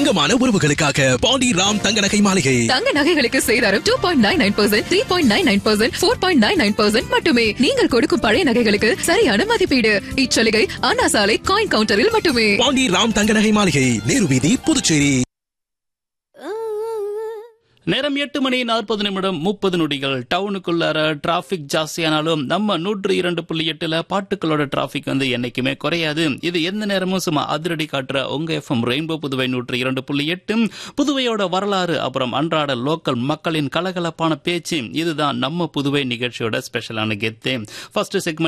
தங்கமான உறவுகளுக்காக பாண்டி ராம் தங்க நகை மாளிகை தங்க நகைகளுக்கு சேதாரம் two point nine nine percent three point nine nine percent four point nine nine percent மட்டுமே நீங்கள் கொடுக்கும் பழைய நகைகளுக்கு சரியான மதிப்பீடு இச்சலுகை அண்ணா சாலை காயின் கவுண்டரில் மட்டுமே பாண்டி ராம் தங்க நகை மாளிகை நேரு வீதி புதுச்சேரி நேரம் எட்டு மணி நாற்பது நிமிடம் முப்பது நொடிகள் டவுனுக்குள்ளார டிராபிக் ஜாஸ்தியானாலும் நம்ம நூற்று இரண்டு புள்ளி எட்டுல பாட்டுகளோட டிராபிக் வந்து என்னைக்குமே குறையாது இது எந்த நேரமும் சும்மா அதிரடி காட்டுற உங்க எஃப்எம் ரெயின்போ புதுவை நூற்று இரண்டு புள்ளி எட்டு புதுவையோட வரலாறு அப்புறம் அன்றாட லோக்கல் மக்களின் கலகலப்பான பேச்சு இதுதான் நம்ம புதுவை நிகழ்ச்சியோட ஸ்பெஷலான கெத்து ஃபர்ஸ்ட் செக்மெண்ட்